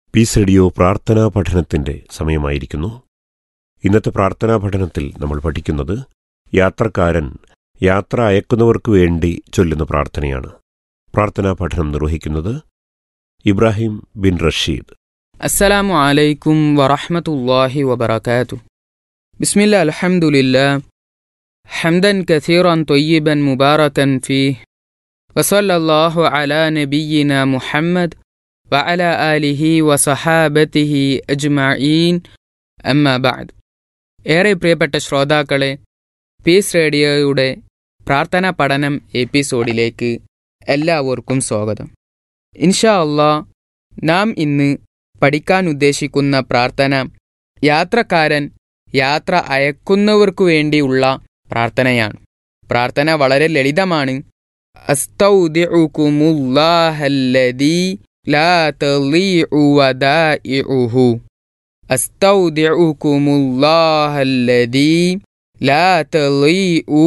Piece radio പ്രാർത്ഥനാ പഠനത്തിന്റെ സമയമായിരിക്കുന്നു ഇന്നത്തെ പ്രാർത്ഥനാ പഠനത്തിൽ നമ്മൾ പഠിക്കുന്നത് യാത്രക്കാരൻ യാത്ര അയക്കുന്നവർക്ക് വേണ്ടി ചൊല്ലുന്ന പ്രാർത്ഥനയാണ് പ്രാർത്ഥനാ പഠനം നിർവഹിക്കുന്നത് ഇബ്രാഹിം ബിൻ റഷീദ് السلام عليكم ورحمة الله وبركاته بسم الله الحمد لله حمدا كثيرا طيبا مباركا فيه وصلى الله على نبينا محمد وعلى آله وصحابته أجمعين أما بعد ഏറെ പ്രിയപ്പെട്ട ശ്രോതാക്കളെ പീസ് റേഡിയോയുടെ പ്രാർത്ഥനാ പഠനം എപ്പിസോഡിലേക്ക് എല്ലാവർക്കും സ്വാഗതം ഇൻഷാ അള്ളാ നാം ഇന്ന് പഠിക്കാൻ ഉദ്ദേശിക്കുന്ന പ്രാർത്ഥന യാത്രക്കാരൻ യാത്ര അയക്കുന്നവർക്കു വേണ്ടിയുള്ള പ്രാർത്ഥനയാണ് പ്രാർത്ഥന വളരെ ലളിതമാണ് അസ്തൗദിഉകുമുല്ലാഹല്ലദീ ലാ തളീഉ വദാഇഉഹു അസ്തൗദിഉകുമുല്ലാഹല്ലദീ ലാ തളീഉ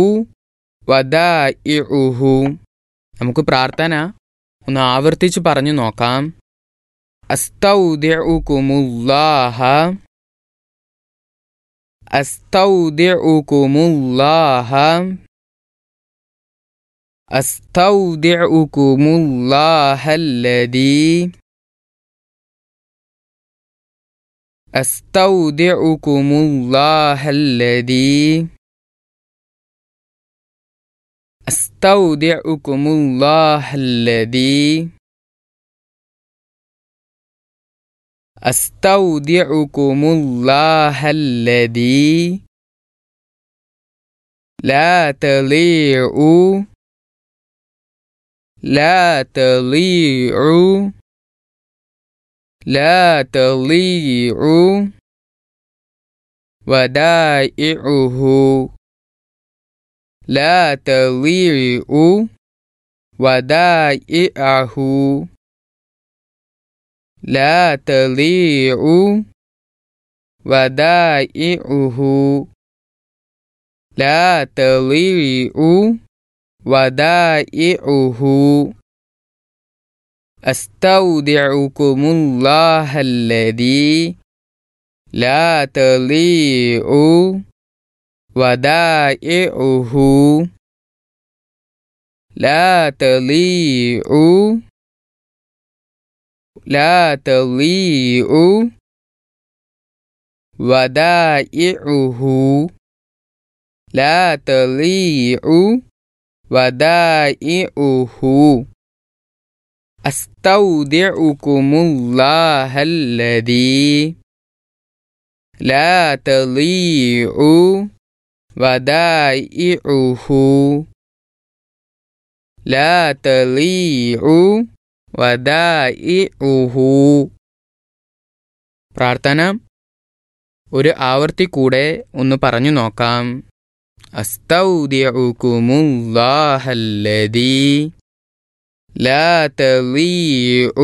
വദാഇഉഹു നമുക്ക് പ്രാർത്ഥന ഒന്ന് ആവർത്തിച്ച് പറഞ്ഞു നോക്കാം أستودعكم الله أستودعكم الله أستودعكم الله الذي أستودعكم الله الذي أستودعكم الله الذي أستودعكم الله الذي لا تضيع لا تضيع لا تضيع ودائعه لا تضيع ودائعه لا تضيع ودائعه لا تضيع ودائعه أستودعكم الله الذي لا تضيع ودائعه لا تضيع لا تضيع ودائعه لا تضيع ودائعه أستودعكم الله الذي لا تضيع ودائعه لا تضيع വദാഇഉഹു പ്രാർത്ഥന ഒരു ആവർത്തി കൂടെ ഒന്ന് പറഞ്ഞു നോക്കാം അസ്തൗദിഉകുമുല്ലാഹല്ലദീ ലാ തളീഉ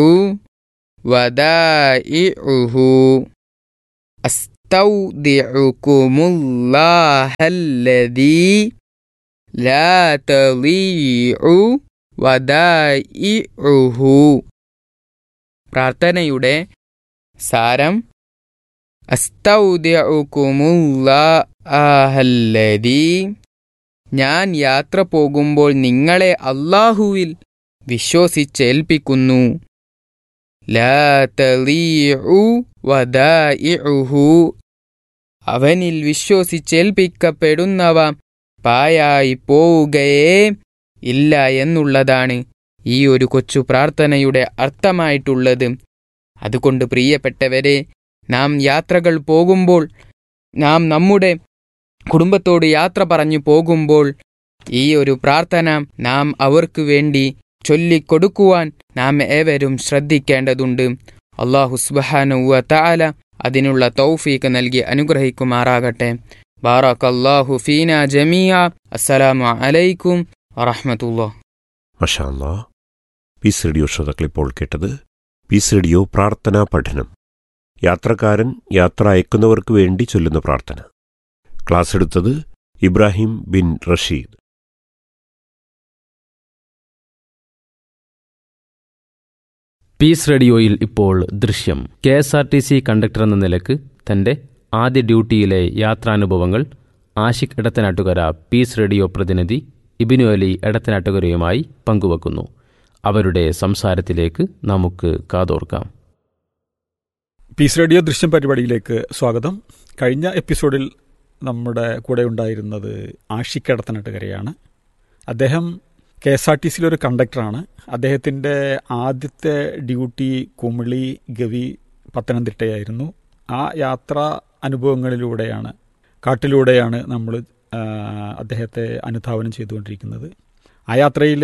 വദാഇഉഹു അസ്തൗദിഉകുമുല്ലാഹല്ലദീ ലാ തളീഉ വദാഇഉഹു പ്രാർത്ഥനയുടെ സാരം അസ്തൗദ്യഉകുമുല്ലാഹല്ലദീ ഞാൻ യാത്ര പോകുമ്പോൾ നിങ്ങളെ അള്ളാഹുവിൽ വിശ്വസിച്ചേൽപ്പിക്കുന്നു ലാ തളീഉ വദാഇഉഹു അവനിൽ വിശ്വസിച്ചേൽപ്പിക്കപ്പെടുന്നവ പായായി പോവുകയേ ഇല്ല എന്നുള്ളതാണ് ഈ ഒരു കൊച്ചു പ്രാർത്ഥനയുടെ അർത്ഥമായിട്ടുള്ളത് അതുകൊണ്ട് പ്രിയപ്പെട്ടവരെ നാം യാത്രകൾ പോകുമ്പോൾ നാം നമ്മുടെ കുടുംബത്തോട് യാത്ര പറഞ്ഞു പോകുമ്പോൾ ഈ ഒരു പ്രാർത്ഥന നാം അവർക്ക് വേണ്ടി ചൊല്ലിക്കൊടുക്കുവാൻ നാം ഏവരും ശ്രദ്ധിക്കേണ്ടതുണ്ട് അള്ളാഹു സുബാനുവ താല അതിനുള്ള തൗഫീക്ക് നൽകി അനുഗ്രഹിക്കുമാറാകട്ടെ ബാറക്കല്ലാഹു ഫീന ജമിയ അസ്സലാമു അലൈക്കും വറഹമത്തുള്ള മഷാല്ലാ പീസ് റേഡിയോ ശ്രോതാക്കൾ ഇപ്പോൾ കേട്ടത് പീസ് റേഡിയോ പ്രാർത്ഥനാ പഠനം യാത്രക്കാരൻ യാത്ര അയക്കുന്നവർക്ക് വേണ്ടി ചൊല്ലുന്ന പ്രാർത്ഥന ക്ലാസ് എടുത്തത് ഇബ്രാഹിം ബിൻ റഷീദ് പീസ് റേഡിയോയിൽ ഇപ്പോൾ ദൃശ്യം K S R T C conductor എന്ന നിലക്ക് തന്റെ ആദ്യ ഡ്യൂട്ടിയിലെ യാത്രാനുഭവങ്ങൾ ആഷിഖ് എടത്തനാട്ടുകര പീസ് റേഡിയോ പ്രതിനിധി ഇബിനു അലി എടത്തനാട്ടുകരയുമായി പങ്കുവെക്കുന്നു അവരുടെ സംസാരത്തിലേക്ക് നമുക്ക് കാതോർക്കാം പീസ് റേഡിയോ ദൃശ്യം പരിപാടിയിലേക്ക് സ്വാഗതം കഴിഞ്ഞ എപ്പിസോഡിൽ നമ്മുടെ കൂടെ ഉണ്ടായിരുന്നത് ആഷിക്കടത്തനട്ടുകരയാണ് അദ്ദേഹം കെ എസ് ആർ ടി സിയിലൊരു കണ്ടക്ടറാണ് അദ്ദേഹത്തിൻ്റെ ആദ്യത്തെ ഡ്യൂട്ടി കുമിളി ഗവി പത്തനംതിട്ടയായിരുന്നു ആ യാത്രാ അനുഭവങ്ങളിലൂടെയാണ് കാട്ടിലൂടെയാണ് നമ്മൾ ആ, അദ്ദേഹത്തെ അനുധാവനം ചെയ്തുകൊണ്ടിരിക്കുന്നത് ആ യാത്രയിൽ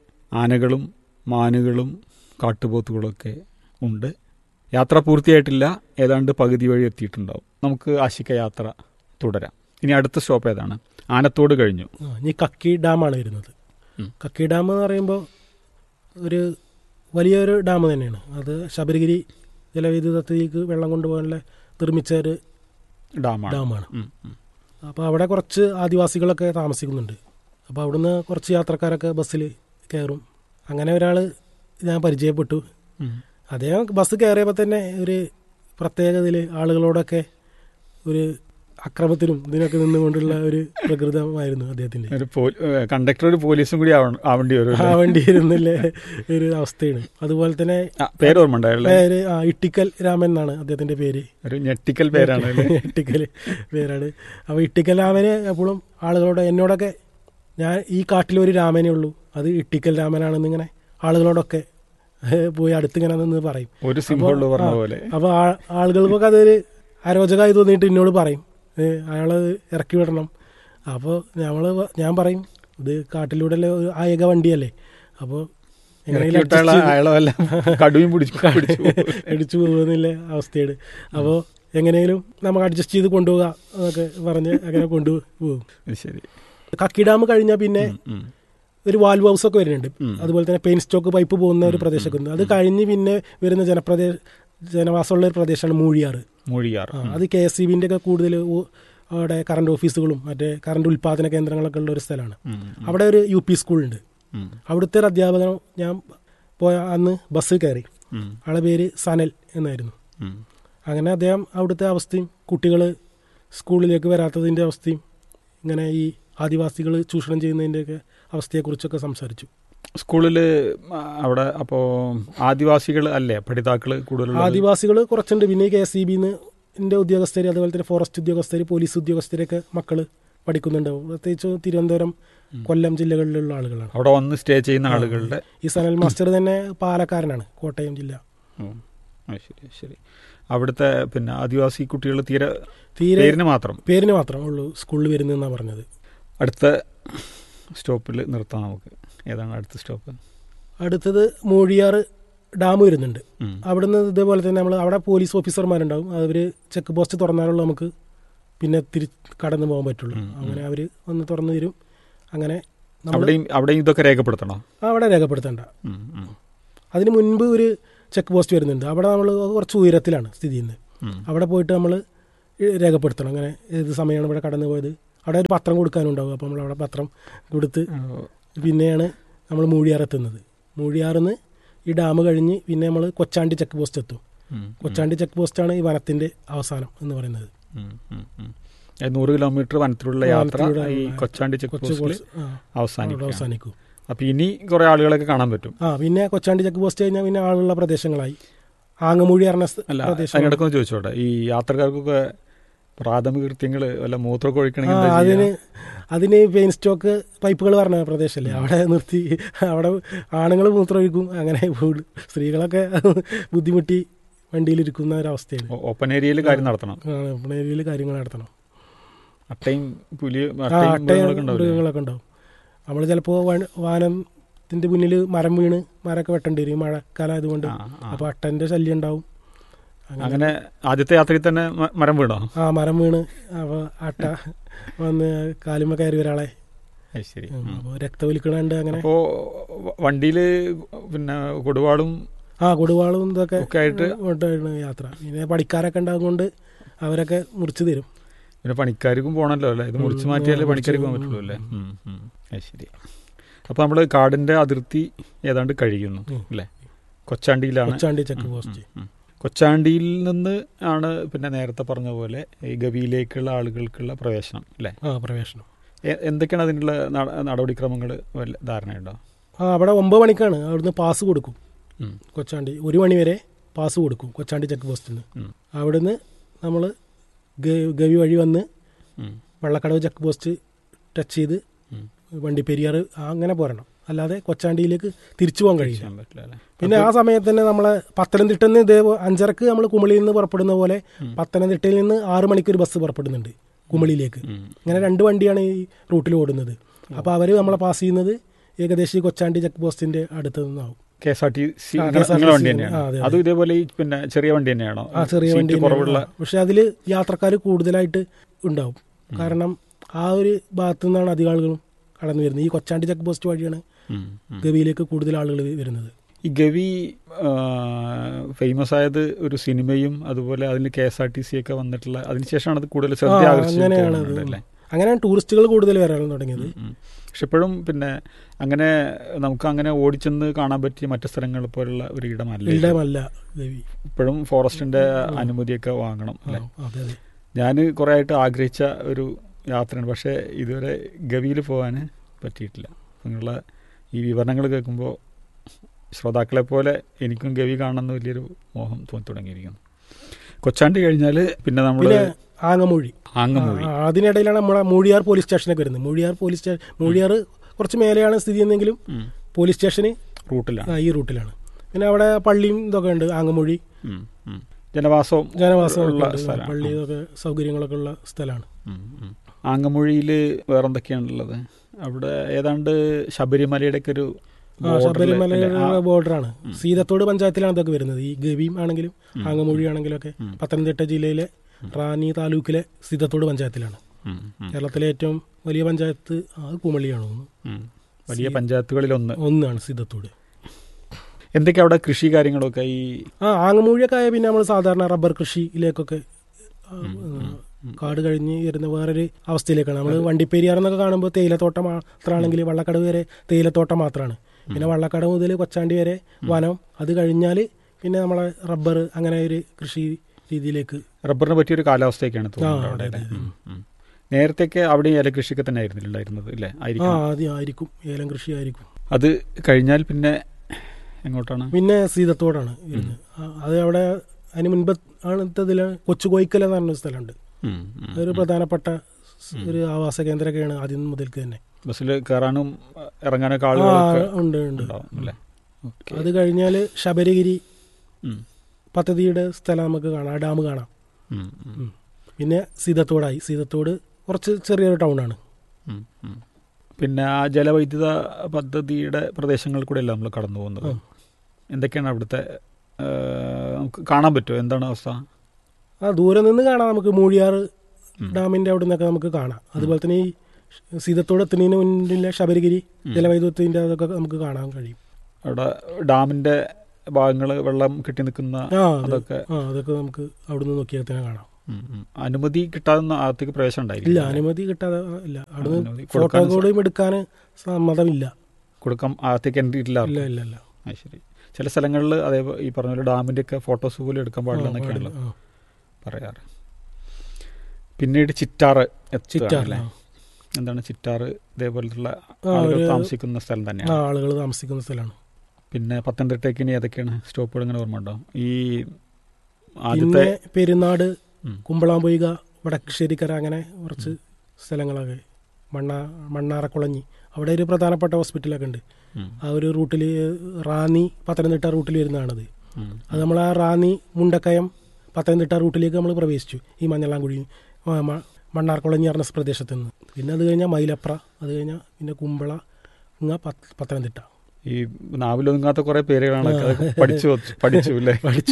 ആനകളും മാനുകളും കാട്ടുപോത്തുകളൊക്കെ ഉണ്ട് യാത്ര പൂർത്തിയായിട്ടില്ല ഏതാണ്ട് പകുതി വഴി എത്തിയിട്ടുണ്ടാവും നമുക്ക് ആശിക്ക യാത്ര തുടരാം ഇനി അടുത്ത സ്റ്റോപ്പ് ഏതാണ് ആനത്തോട് കഴിഞ്ഞു ആ, ഇനി കക്കി ഡാമാണ് വരുന്നത് ഉം. കക്കി ഡാം എന്ന് പറയുമ്പോൾ ഒരു വലിയൊരു ഡാം തന്നെയാണ് അത് ശബരിഗിരി ജലവൈദ്യുതത്തിലേക്ക് വെള്ളം കൊണ്ടുപോകാനുള്ള നിർമ്മിച്ച ഒരു ഡാമാണ് ഡാമാണ് ഉം, ഉം. അപ്പോൾ അവിടെ കുറച്ച് ആദിവാസികളൊക്കെ താമസിക്കുന്നുണ്ട് അപ്പോൾ അവിടുന്ന് കുറച്ച് യാത്രക്കാരൊക്കെ ബസ്സിൽ കയറും അങ്ങനെ ഒരാൾ ഞാൻ പരിചയപ്പെട്ടു ഉം. അദ്ദേഹം ബസ് കയറിയപ്പോൾ തന്നെ ഒരു പ്രത്യേകതയിൽ ആളുകളോടൊക്കെ ഒരു അക്രമത്തിനും ഇതിനൊക്കെ നിന്നുകൊണ്ടുള്ള ഒരു പ്രകൃതമായിരുന്നു അദ്ദേഹത്തിൻ്റെ ഒരു പോ- ഏ, കണ്ടക്ടർ ഒരു പോലീസും കൂടി ആവണം- ആവേണ്ടി വരും ആ അല്ലേ? വണ്ടി ഇരുന്നില്ലേ ഒരു അവസ്ഥയാണ് അതുപോലെ തന്നെ ആ, പേര് ഓർമ്മ ഉണ്ടായല്ലേ പേര് ആ ഇട്ടിക്കൽ രാമൻ എന്നാണ് അദ്ദേഹത്തിന്റെ പേര് ഒരു ഞെട്ടിക്കൽ പേരാണ് അല്ലേ? ഇട്ടിക്കൽ പേരാണ് അപ്പോൾ ഇട്ടിക്കൽ രാമന് എപ്പോഴും ആളുകളോട് എന്നോടൊക്കെ ഞാൻ ഈ കാട്ടിലൊരു രാമനേ ഉള്ളൂ അത് ഇട്ടിക്കൽ രാമനാണെന്ന് ഇങ്ങനെ ആളുകളോടൊക്കെ ഏഹ്, പോയി അടുത്തിങ്ങനെ നിന്ന് പറയും ഒരു സിംഹമുള്ളൂ അപ്പൊ, പറഞ്ഞ ആ, പോലെ അപ്പോൾ ആളുകൾക്കൊക്കെ അതൊരു അരോചകമായി തോന്നിയിട്ട് എന്നോട് പറയും ഏഹ്, അയാള് ഇറക്കി വിടണം അപ്പോൾ നമ്മൾ ഞാൻ പറയും ഇത് കാട്ടിലൂടെ ഒരു ആയക വണ്ടിയല്ലേ അപ്പോൾ ഇറക്കി വിട്ടാൽ അയാളെ വല്ല കടുവയും പിടിച്ചു പിടിച്ചു പോകും. അടിച്ചു പോകുന്നില്ല അവസ്ഥയാണ് അപ്പോൾ എങ്ങനെയും നമുക്ക് അഡ്ജസ്റ്റ് ചെയ്ത് കൊണ്ടുപോകാം എന്നൊക്കെ പറഞ്ഞ് അങ്ങനെ കൊണ്ടുപോകും അത് ശരി കക്കി ഡാം കഴിഞ്ഞാൽ പിന്നെ ഉം, ഉം. ഒരു വാൽവ് ഹൗസ് ഒക്കെ വരുന്നുണ്ട് ഉം. അതുപോലെ തന്നെ പെയിൻ സ്റ്റോക്ക് പൈപ്പ് പോകുന്ന ഒരു പ്രദേശമൊക്കെ ഉണ്ട് അത് കഴിഞ്ഞ് പിന്നെ വരുന്ന ജനപ്രദേശ ജനവാസമുള്ള ഒരു പ്രദേശമാണ് മൂഴിയാറ് മൂഴിയാർ ആ, അത് കെ എസ് സി ബിൻ്റെ ഒക്കെ കൂടുതൽ ഊ- അവിടെ കറണ്ട് ഓഫീസുകളും മറ്റേ കറണ്ട് ഉൽപ്പാദന കേന്ദ്രങ്ങളൊക്കെ ഉള്ള ഒരു സ്ഥലമാണ് ഉം, ഉം, അവിടെ ഒരു യു പി സ്കൂളുണ്ട് ഉം, അവിടുത്തെ ഒരു അധ്യാപകൻ ഞാൻ പോയ അന്ന് ബസ് കയറി ഉം, ആളെ പേര് സനൽ എന്നായിരുന്നു ഉം. അങ്ങനെ അദ്ദേഹം അവിടുത്തെ അവസ്ഥയും കുട്ടികൾ സ്കൂളിലേക്ക് വരാത്തതിൻ്റെ അവസ്ഥയും ഇങ്ങനെ ഈ ആദിവാസികൾ ചൂഷണം ചെയ്യുന്നതിൻ്റെയൊക്കെ അവസ്ഥയെക്കുറിച്ചൊക്കെ സംസാരിച്ചു സ്കൂളില് ആ, അവിടെ അപ്പോ ആദിവാസികൾ അല്ലേ പഠിതാക്കള് കൂടുതലുള്ള ആദിവാസികൾ കുറച്ചുണ്ട് പിന്നെ കെ എസ് ഇ ബിന്ന് ഉദ്യോഗസ്ഥർ അതുപോലെ തന്നെ ഫോറസ്റ്റ് ഉദ്യോഗസ്ഥർ പോലീസ് ഉദ്യോഗസ്ഥരൊക്കെ മക്കൾ പഠിക്കുന്നുണ്ടാവും പ്രത്യേകിച്ച് തിരുവനന്തപുരം കൊല്ലം ജില്ലകളിലുള്ള ആളുകളാണ് അവിടെ വന്ന് സ്റ്റേ ചെയ്യുന്ന ആളുകളുടെ ഈ സനൽ മാസ്റ്റർ തന്നെ പാലക്കാരനാണ് കോട്ടയം ജില്ല ഉം. ആ, ശരി ശരി അവിടുത്തെ പിന്നെ ആദിവാസി കുട്ടികൾ തീരെ തീരെ പേരിന് മാത്രം പേരിന് മാത്രമേ ഉള്ളൂ സ്കൂളിൽ വരുന്നതെന്നാണ് പറഞ്ഞത് അടുത്ത സ്റ്റോപ്പിൽ നിർത്താം നമുക്ക് ഏതാണ് അടുത്ത സ്റ്റോപ്പ് അടുത്തത് മൂഴിയാറ് ഡാം വരുന്നുണ്ട് ഉം. അവിടുന്ന് ഇതേപോലെ തന്നെ നമ്മൾ അവിടെ പോലീസ് ഓഫീസർമാരുണ്ടാവും അവർ ചെക്ക് പോസ്റ്റ് തുറന്നാലുള്ള നമുക്ക് പിന്നെ തിരി കടന്നു പോകാൻ പറ്റുള്ളൂ ഉം, ഉം. അങ്ങനെ അവർ ഒന്ന് തുറന്നു തരും അങ്ങനെ നമ്മൾ അവിടെയും അവിടെയും ഇതൊക്കെ രേഖപ്പെടുത്തണോ അവിടെ രേഖപ്പെടുത്തണ്ട ഉം, ഉം, അതിന് മുൻപ് ഒരു ചെക്ക് പോസ്റ്റ് വരുന്നുണ്ട് അവിടെ നമ്മൾ കുറച്ച് ഉയരത്തിലാണ് സ്ഥിതി ചെയ്യുന്നത് ഉം. അവിടെ പോയിട്ട് നമ്മൾ രേഖപ്പെടുത്തണം അങ്ങനെ ഏത് സമയമാണ് ഇവിടെ കടന്നു പോയത് അവിടെ ഒരു പത്രം കൊടുക്കാനുണ്ടാവും അപ്പോൾ നമ്മൾ അവിടെ പത്രം കൊടുത്ത് പിന്നെയാണ് നമ്മൾ മൂഴിയാറെത്തുന്നത് മൂഴിയാറിന്ന് ഈ ഡാം കഴിഞ്ഞ് പിന്നെ നമ്മൾ കൊച്ചാണ്ടി ചെക്ക് പോസ്റ്റ് എത്തും ഉം, ഉം, കൊച്ചാണ്ടി ചെക്ക് പോസ്റ്റാണ് ഈ വനത്തിന്റെ അവസാനം എന്ന് പറയുന്നത് ഉം, ഉം, ഉം. ഏ, നൂറ് കിലോമീറ്റർ വനത്തിലുള്ള യാത്ര വനത്തിലൂടെ ഈ ഉള്ള കൊച്ചാണ്ടി ചെക്ക് കൊച്ചു പോസ്റ്റിൽ പോസ്റ്റ് ആ, അവിടെ അവസാനിക്കും അവസാനിക്കും അപ്പൊ ഇനി കുറെ ആളുകളൊക്കെ കാണാൻ പറ്റും ആ പിന്നെ കൊച്ചാണ്ടി ചെക്ക് പോസ്റ്റ് കഴിഞ്ഞാൽ പിന്നെ ആളുള്ള പ്രദേശങ്ങളായി ആങ്ങമൂഴി പറഞ്ഞ സ്ഥ- അല്ല പ്രദേശം അതിനിടക്കൊന്ന് ചോദിച്ചോട്ടെ ഈ യാത്രക്കാർക്കൊക്കെ പ്രാഥമിക കൃത്യങ്ങള് വല്ല മൂത്രമൊക്കെ ആ, ഒഴിക്കണമെങ്കിൽ എന്താ അതിന് ചെയ്യാ? അതിന് പെയിൻ സ്റ്റോക്ക് പൈപ്പുകൾ പറഞ്ഞ പ്രദേശമല്ലേ അവിടെ നിർത്തി അവിടെ ആണുങ്ങൾ മൂത്രമൊഴിക്കും അങ്ങനെ പോകും. സ്ത്രീകളൊക്കെ ബുദ്ധിമുട്ടി വണ്ടിയിലിരിക്കുന്ന ഒരവസ്ഥയാണ് ഓ- ഓപ്പൺ ഏരിയയിൽ കാര്യം നടത്തണം ഏരിയയിൽ കാര്യങ്ങൾ നടത്തണം അട്ടയും പുലി ആ അട്ടയും അട്ടയും മൃഗങ്ങളൊക്കെ ഉണ്ടാവില്ലേ മൃഗങ്ങളൊക്കെ ഉണ്ടാവും നമ്മൾ ചിലപ്പോൾ വാനത്തിന്റെ മുന്നിൽ മരം വീണ് മരമൊക്കെ വെട്ടേണ്ടി വരും ഈ മഴക്കാലം ആയതുകൊണ്ട് ആ, ആ. അപ്പോൾ അട്ടന്റെ ശല്യം ഉണ്ടാവും അങ്ങനെ ആദ്യത്തെ യാത്രയിൽ തന്നെ മ- മരം വീണോ ആ മരം വീണ് അപ്പോൾ അട്ട വന്ന് കാലുമ കയറി ഒരാളെ അത് ശരി അപ്പോൾ രക്തവലിക്കണുണ്ട് അങ്ങനെ അപ്പോ വ- വണ്ടിയില് പിന്നെ കൊടുവാളും ആ കൊടുവാളും ഇതൊക്കെ ഒക്കെ ആയിട്ട് കൊണ്ടാണ് യാത്ര പിന്നെ പണിക്കാരൊക്കെ ഉണ്ടാകുകൊണ്ട് അവരൊക്കെ മുറിച്ച് തരും പിന്നെ പണിക്കാർക്കും പോകണല്ലോ അല്ലേ ഇത് മുറിച്ച് ഉം, മാറ്റിയാലേ മുറിച്ച് പണിക്കാർക്ക് പോകാൻ ഉം, പറ്റുള്ളൂ അല്ലേ ഉം. ഉം, ഉം. അത് ശരി അപ്പൊ നമ്മള് കാടിന്റെ അതിർത്തി ഏതാണ്ട് കഴിയുന്നു ഉം. അല്ലേ കൊച്ചാണ്ടിയിലാണ് കൊച്ചാണ്ടി ചെക്ക് പോസ്റ്റ് ഉം, ഉം. കൊച്ചാണ്ടിയിൽ നിന്ന് ആണ് പിന്നെ നേരത്തെ പറഞ്ഞ പോലെ ഈ ഗവിയിലേക്കുള്ള ആളുകൾക്കുള്ള പ്രവേശനം അല്ലേ ആ പ്രവേശനം എ- എന്തൊക്കെയാണ് അതിനുള്ള നട- നടപടിക്രമങ്ങൾ വല്ല ധാരണയുണ്ടോ ആ അവിടെ ഒമ്പത് മണിക്കാണ് അവിടുന്ന് പാസ് കൊടുക്കും ഉം. കൊച്ചാണ്ടി ഒരു മണി വരെ പാസ് കൊടുക്കും കൊച്ചാണ്ടി ചെക്ക് പോസ്റ്റിൽ നിന്ന് ഉം. അവിടുന്ന് നമ്മൾ ഗവി വഴി വന്ന് ഉം. വള്ളക്കടവ് ചെക്ക് പോസ്റ്റ് ടച്ച് ചെയ്ത് ഉം. വണ്ടിപ്പെരിയാർ അങ്ങനെ പോരണം അല്ലാതെ കൊച്ചാണ്ടിയിലേക്ക് തിരിച്ചു പോകാൻ കഴിയില്ല ചെയ്യാൻ പറ്റില്ല അല്ലേ പിന്നെ ആ സമയത്ത് തന്നെ നമ്മളെ പത്തനംതിട്ടയിൽ നിന്ന് ഇതേ അഞ്ചരക്ക് നമ്മൾ കുമളിയിൽ നിന്ന് പുറപ്പെടുന്ന പോലെ പത്തനംതിട്ടയിൽ നിന്ന് ആറ് മണിക്ക് ഒരു ബസ് പുറപ്പെടുന്നുണ്ട് കുമളിയിലേക്ക് ഉം. ഇങ്ങനെ രണ്ട് വണ്ടിയാണ് ഈ റൂട്ടിൽ ഓടുന്നത് അപ്പോൾ അവർ നമ്മളെ പാസ് ചെയ്യുന്നത് ഏകദേശം ഈ കൊച്ചാണ്ടി ചെക്ക് പോസ്റ്റിന്റെ അടുത്ത് നിന്നാവും K S R T C ആ, നിങ്ങളുടെ KSRTC വണ്ടി തന്നെയാണ് ആ, അതെ, അതെ. അതും ഇതേപോലെ ഈ പിന്നെ ചെറിയ വണ്ടി തന്നെയാണോ ആ ചെറിയ സീറ്റ് വണ്ടി കുറവുള്ള പക്ഷെ അതിൽ യാത്രക്കാർ കൂടുതലായിട്ട് ഉണ്ടാവും കാരണം ആ ഒരു ഭാഗത്തു നിന്നാണ് അധികം ആളുകളും കടന്നു വരുന്നത് ഈ കൊച്ചാണ്ടി ചെക്ക് പോസ്റ്റ് വഴിയാണ് ഉം, ഉം. ഗവിയിലേക്ക് കൂടുതൽ ആളുകൾ വരുന്നത് ഈ ഗവി ഫേമസ് ആയത് ഒരു സിനിമയും അതുപോലെ അതിൽ K S R T C ഒക്കെ വന്നിട്ടുള്ള അതിനുശേഷമാണ് അത് കൂടുതൽ ശ്രദ്ധ ആ, ആകർഷിച്ചത് അങ്ങനെയാണ് തോന്നുന്നുണ്ട് അത്. അല്ലേ അങ്ങനെയാണ് ടൂറിസ്റ്റുകൾ കൂടുതൽ വരാൻ തുടങ്ങിയത് ഉം. പക്ഷെ ഇപ്പോഴും പിന്നെ അങ്ങനെ നമുക്ക് അങ്ങനെ ഓടിച്ചെന്ന് കാണാൻ പറ്റിയ മറ്റു സ്ഥലങ്ങൾ പോലുള്ള ഒരു ഇടമല്ല ഇത്. ഇല്ലമല്ല ഗവി ഇപ്പോഴും ഫോറസ്റ്റിന്റെ അനുമതിയൊക്കെ വാങ്ങണം ആ, അല്ലേ അതെ അതെ ഞാൻ കുറേ ആയിട്ട് ആഗ്രഹിച്ച ഒരു യാത്രയാണ് പക്ഷേ ഇതുവരെ ഗവിയിൽ പോകാൻ പറ്റിയിട്ടില്ല നിങ്ങളുടെ ഈ വിവരണങ്ങൾ കേൾക്കുമ്പോൾ ശ്രോതാക്കളെ പോലെ എനിക്കും ഗവി കാണണമെന്ന് വലിയൊരു മോഹം തോന്നി തുടങ്ങിയിരിക്കുന്നു കൊച്ചാണ്ടി കഴിഞ്ഞാൽ പിന്നെ നമ്മൾ പിന്നെ ആങ്ങമൂഴി ആങ്ങമൂഴി ആ, അതിനിടയിലാണ് നമ്മുടെ മൂഴിയാർ പോലീസ് സ്റ്റേഷനൊക്കെ വരുന്നത് മൂഴിയാർ പോലീസ് സ്റ്റേഷൻ മൂഴിയാർ കുറച്ച് മേലെയാണ് സ്ഥിതി ചെയ്യുന്നതെങ്കിലും ഉം. പോലീസ് സ്റ്റേഷന് റൂട്ടിലാണ് ആ, ഈ റൂട്ടിലാണ് പിന്നെ അവിടെ പള്ളിയും ഇതൊക്കെ ഉണ്ട് ആങ്ങമൂഴി ഉം, ഉം. ജനവാസവും ജനവാസം ഉള്ള ഒക്കെ ഉണ്ട്. സ്ഥലമാണ്. പള്ളി ഇതൊക്കെ സൗകര്യങ്ങളൊക്കെ ഉള്ള സ്ഥലമാണ് ഉം, ഉം. ആങ്ങമൂഴിയിൽ വേറെന്തൊക്കെയാണുള്ളത് അവിടെ ഏതാണ്ട് ശബരിമലയുടെ ഒക്കെ ഒരു ആ ശബരിമലയുടെ ബോർഡറാണ് സീതത്തോട് പഞ്ചായത്തിലാണ് ഇതൊക്കെ വരുന്നത് ഈ ഗവിയും ആണെങ്കിലും ആങ്ങമൂഴി ആണെങ്കിലും ഒക്കെ പത്തനംതിട്ട ജില്ലയിലെ റാന്നി താലൂക്കിലെ സീതത്തോട് പഞ്ചായത്തിലാണ് കേരളത്തിലെ ഏറ്റവും വലിയ പഞ്ചായത്ത് അത് കുമളിയാണ് തോന്നുന്നു വലിയ പഞ്ചായത്തുകളിലൊന്ന് ഒന്നാണ് സീതത്തോട് എന്തൊക്കെയാ അവിടെ കൃഷി കാര്യങ്ങളൊക്കെ ഈ ആ ആങ്ങമൂഴിയൊക്കെ ആയ പിന്നെ നമ്മൾ സാധാരണ റബ്ബർ കൃഷിയിലേക്കൊക്കെ ആ, കാട് കഴിഞ്ഞ് വരുന്ന വേറൊരു അവസ്ഥയിലേക്കാണ് നമ്മൾ വണ്ടിപ്പെരിയാർ എന്നൊക്കെ കാണുമ്പോൾ തേയിലത്തോട്ടം മാത്രമാണെങ്കിൽ വള്ളക്കടവ് വരെ തേയിലത്തോട്ടം മാത്രമാണ് പിന്നെ വള്ളക്കടവ് മുതൽ കൊച്ചാണ്ടി വരെ വനം അത് കഴിഞ്ഞാൽ പിന്നെ നമ്മളെ റബ്ബർ അങ്ങനെ ഒരു കൃഷി രീതിയിലേക്ക് റബ്ബറിന് പറ്റിയൊരു കാലാവസ്ഥയൊക്കെയാണ് തോന്നുന്നത് ആ, അവിടെ അതെ, അല്ലേ? ഉം, ഉം. നേരത്തെയൊക്കെ അവിടെ ഏലകൃഷിയൊക്കെ തന്നെ ആയിരുന്നില്ല ഉണ്ടായിരുന്നത് അല്ലേ ആ ആയിരിക്കും ആദ്യം ആയിരിക്കും ഏലം കൃഷി ആയിരിക്കും അത് കഴിഞ്ഞാൽ പിന്നെ എങ്ങോട്ടാണ് പിന്നെ സീതത്തോടാണ് വരുന്നത് ആ, അത് അവിടെ അതിന് മുൻപ് ആണത്തതിൽ കൊച്ചു കോയിക്കൽ എന്ന് പറഞ്ഞ സ്ഥലമുണ്ട് ഉം, ഉം. അതൊരു പ്രധാനപ്പെട്ട സ് ഒരു ആവാസ കേന്ദ്രമൊക്കെയാണ് ആദ്യം മുതൽക്ക് തന്നെ ബസ്സിൽ കയറാനും ഇറങ്ങാനൊക്കെ ആ ആളുകളൊക്കെ ഉണ്ട് ഉണ്ട് ഉണ്ടാവും അല്ലേ ഓക്കെ അത് കഴിഞ്ഞാൽ ശബരിഗിരി ഉം, പദ്ധതിയുടെ സ്ഥലം നമുക്ക് കാണാം ആ ഡാം കാണാം ഉം, ഉം, ഉം. പിന്നെ സീതത്തോടായി സീതത്തോട് കുറച്ച് ചെറിയൊരു ടൗണാണ് ഉം, ഉം. പിന്നെ ആ ജലവൈദ്യുത പദ്ധതിയുടെ പ്രദേശങ്ങളിൽ കൂടെയല്ല നമ്മൾ കടന്നു പോകുന്നത് ആ. എന്തൊക്കെയാണ് അവിടുത്തെ ആ, നമുക്ക് കാണാൻ പറ്റുമോ എന്താണ് അവസ്ഥ ആ ദൂരെ നിന്ന് കാണാം നമുക്ക് മൂഴിയാർ ഡാമിന്റെ അവിടെ നിന്നൊക്കെ നമുക്ക് കാണാം അതുപോലെ തന്നെ ഈ സീതത്തോട് എത്തുന്നതിന് മുന്നിലെ ശബരിഗിരി ജലവൈദ്യുതത്തിന്റെ അതൊക്കെ നമുക്ക് കാണാൻ കഴിയും അവിടെ ഡാമിന്റെ ഭാഗങ്ങൾ വെള്ളം കെട്ടി നിൽക്കുന്ന ആ അത് അതൊക്കെ ആ അതൊക്കെ നമുക്ക് അവിടുന്ന് നോക്കിയാൽ തന്നെ കാണാം ഉം, ഉം. അനുമതി കിട്ടാതെ അകത്തേക്ക് പ്രവേശനം ഇല്ല ഉണ്ടായില്ല അനുമതി കിട്ടാതെ ഇല്ല അനുമതി അവിടുന്ന് കൊടുക്കാൻ ഫോട്ടോ കൂടിയും എടുക്കാൻ സമ്മതമില്ല കൊടുക്കാം അകത്തേക്ക് എൻട്രി ഇല്ല ഇല്ല ഇല്ല ഇല്ല ആ ശരി ചില സ്ഥലങ്ങളിൽ അതേപോലെ ഈ പറഞ്ഞ പോലെ ഡാമിന്റെ ഒക്കെ ഫോട്ടോസ് പോലും എടുക്കാൻ പാടില്ല ആ, എന്നൊക്കെയാണല്ലോ പാടില്ല. ആ. പറയാറ് പിന്നീട് ചിറ്റാറ് എത്തുകയാണ് ചിറ്റാർ അല്ലേ? ആ. എന്താണ് ചിറ്റാറ് ഇതേപോലത്തുള്ള ആ, ആളുകൾ ഒരു- താമസിക്കുന്ന സ്ഥലം ആ തന്നെയാണ് ആളുകൾ താമസിക്കുന്ന സ്ഥലമാണ് പിന്നെ പത്തനംതിട്ടയ്ക്ക് ഇനി ഏതൊക്കെയാണ് സ്റ്റോപ്പുകൾ ഇങ്ങനെ ഓർമ്മ ഉണ്ടോ ഈ ആദ്യത്തെ പിന്നെ പെരുന്നാട് ഉം. കുമ്പളാമ്പൊയ്ക വടക്കശ്ശേരിക്കര അങ്ങനെ കുറച്ച് സ്ഥലങ്ങളൊക്കെ മണ്ണ മണ്ണാറക്കുളഞ്ഞി അവിടെ ഒരു പ്രധാനപ്പെട്ട ഹോസ്പിറ്റലൊക്കെ ഉണ്ട് ഉം, ആ ഒരു റൂട്ടിൽ റാന്നി പത്തനംതിട്ട റൂട്ടിൽ വരുന്നതാണത് ഉം, അത് നമ്മൾ ആ റാന്നി മുണ്ടക്കയം പത്തനംതിട്ട റൂട്ടിലേക്ക് നമ്മൾ പ്രവേശിച്ചു ഈ മഞ്ഞളാംകുഴി ആ, മ- മണ്ണാർക്കുളഞ്ഞി പറഞ്ഞ പ്രദേശത്ത് നിന്ന് പിന്നെ അത് കഴിഞ്ഞാൽ മൈലപ്ര അത് കഴിഞ്ഞാൽ പിന്നെ കുമ്പള ഇങ്ങ പത്ത് പത്തനംതിട്ട ഈ നാവിലൊതുങ്ങാത്ത കുറെ പേരുകളാണ് അതൊക്കെ പഠിച്ചു വച്ചു- പഠിച്ചു അല്ലേ പഠിച്ചു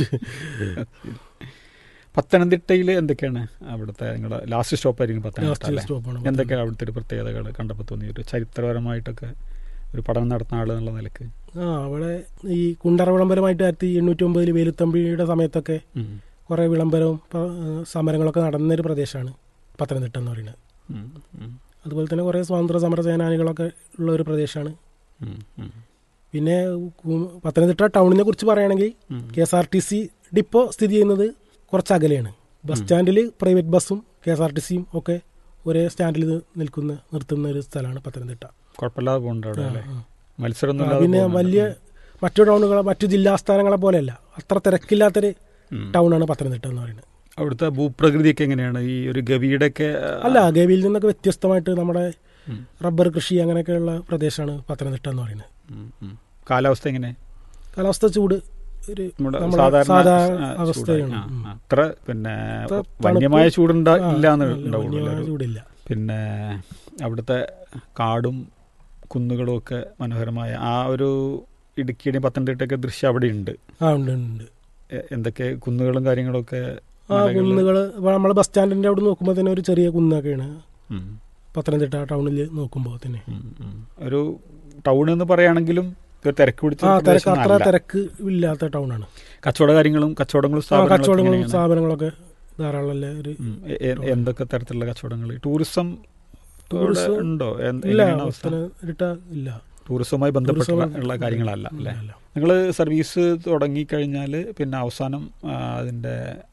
പത്തനംതിട്ടയിൽ എന്തൊക്കെയാണ് അവിടുത്തെ നിങ്ങളുടെ ലാസ്റ്റ് സ്റ്റോപ്പ് ആയിരിക്കും പത്തനംതിട്ട ലാസ്റ്റ് അല്ലേ സ്റ്റോപ്പാണ് എന്തൊക്കെയാണ് അവിടുത്തെ ഒരു പ്രത്യേകതകൾ കണ്ടപ്പോൾ തോന്നി ഒരു ചരിത്രപരമായിട്ടൊക്കെ ഒരു പഠനം നടത്തുന്ന ആൾ എന്നുള്ള നിലക്ക് ആ അവിടെ ഈ കുണ്ടറ വിളംബരമായിട്ട് ആയിരത്തി എണ്ണൂറ്റി ഒമ്പതിൽ വേലുത്തമ്പിയുടെ സമയത്തൊക്കെ ഉം, കുറേ വിളംബരവും പ- സമരങ്ങളൊക്കെ നടന്നൊരു പ്രദേശമാണ് പത്തനംതിട്ട എന്ന് പറയുന്നത് ഉം, ഉം, അതുപോലെ തന്നെ കുറേ സ്വാതന്ത്ര്യ സമര സേനാനികളൊക്കെ ഉള്ള ഒരു പ്രദേശമാണ് ഉം, ഉം. പിന്നെ കു- പത്തനംതിട്ട ടൗണിനെ കുറിച്ച് പറയുകയാണെങ്കിൽ ഉം. K S R T C depot സ്ഥിതി ചെയ്യുന്നത് കുറച്ച് അകലെയാണ് ബസ് സ്റ്റാൻഡിൽ പ്രൈവറ്റ് ബസ്സും കെ എസ് ആർ ടി സിയും ഒക്കെ ഒരേ സ്റ്റാൻഡിൽ നിൽക്കുന്ന നിർത്തുന്ന ഒരു സ്ഥലമാണ് പത്തനംതിട്ട കുഴപ്പമില്ലാതെ പോകുന്നുണ്ട് അവിടെ അല്ലേ ആ, മത്സരം ആ. പിന്നെ വലിയ മറ്റു ടൗണുകളെ മറ്റു ജില്ലാസ്ഥാനങ്ങളെ പോലെയല്ല അത്ര തിരക്കില്ലാത്തൊരു ടൗണാണ് പത്തനംതിട്ട എന്ന് പറയുന്നത് അവിടുത്തെ ഭൂപ്രകൃതിയൊക്കെ എങ്ങനെയാണ് ഈ ഒരു ഗവിയുടെ ഒക്കെ അല്ല ഗവിയിൽ നിന്നൊക്കെ വ്യത്യസ്തമായിട്ട് നമ്മുടെ ഉം. റബ്ബർ കൃഷി അങ്ങനെയൊക്കെയുള്ള പ്രദേശമാണ് പത്തനംതിട്ട എന്ന് പറയുന്നത് ഉം, ഉം. കാലാവസ്ഥ എങ്ങനെ കാലാവസ്ഥ ചൂട് ഒരു നമ്മുടെ നമ്മുടെ സാധാരണ സാധാരണ ആ, അവസ്ഥയാണ്. ചൂടായി. ആ, ഉം. ആ. അത്ര പിന്നെ അത്ര വന്യമായ തണുപ്പ് ചൂടുണ്ടാ ആ, ഇല്ലാന്ന് നല്ല ഉണ്ടാവുള്ളൂ വന്യമായ ഒരു- ചൂടില്ല പിന്നെ അവിടുത്തെ കാടും കുന്നുകളും ഒക്കെ മനോഹരമായ ആ ഒരു ഇടുക്കിയുടെയും പത്തനംതിട്ടയൊക്കെ ദൃശ്യം അവിടെ ഉണ്ട് ആ ഉണ്ട് ഉണ്ട്, ഉണ്ട് എ- എന്തൊക്കെ കുന്നുകളും കാര്യങ്ങളൊക്കെ ആ കുന്നുകൾ നമ്മൾ ബസ് സ്റ്റാൻഡിന്റെ അവിടെ നോക്കുമ്പോൾ തന്നെ ഒരു ചെറിയ കുന്നൊക്കെയാണ് ഉം, പത്തനംതിട്ട ടൗണിൽ നോക്കുമ്പോൾ തന്നെ ഉം, ഉം. ഒരു ടൗൺ എന്ന് പറയുകയാണെങ്കിലും ഒരു തിരക്ക് പിടിച്ച ആ തിരക്ക് പ്രദേശമൊന്നും അത്ര അല്ല. തിരക്ക് ഇല്ലാത്ത ടൗണാണ് കച്ചവട കാര്യങ്ങളും കച്ചവടങ്ങളും ആ സ്ഥാപനങ്ങളൊക്കെ കച്ചവടങ്ങളും എങ്ങനെയാണ്? സ്ഥാപനങ്ങളൊക്കെ ധാരാളം അല്ലേ ഒരു ഉം. എ- എ- എന്തൊക്കെ തരത്തിലുള്ള കച്ചവടങ്ങൾ ടൂറിസം ടൂറിസം അവിടെ ഉണ്ടോ എന്ത്- ഇല്ല എങ്ങനെയാണ് അവസ്ഥ പത്തനംതിട്ട ഇല്ല ടൂറിസവുമായി ബന്ധപ്പെട്ടുള്ള ടൂറിസം ഉള്ള കാര്യങ്ങളല്ല അല്ലേ ഇല്ല. നിങ്ങൾ സർവീസ് തുടങ്ങിക്കഴിഞ്ഞാൽ പിന്നെ അവസാനം ആ, അതിന്റെ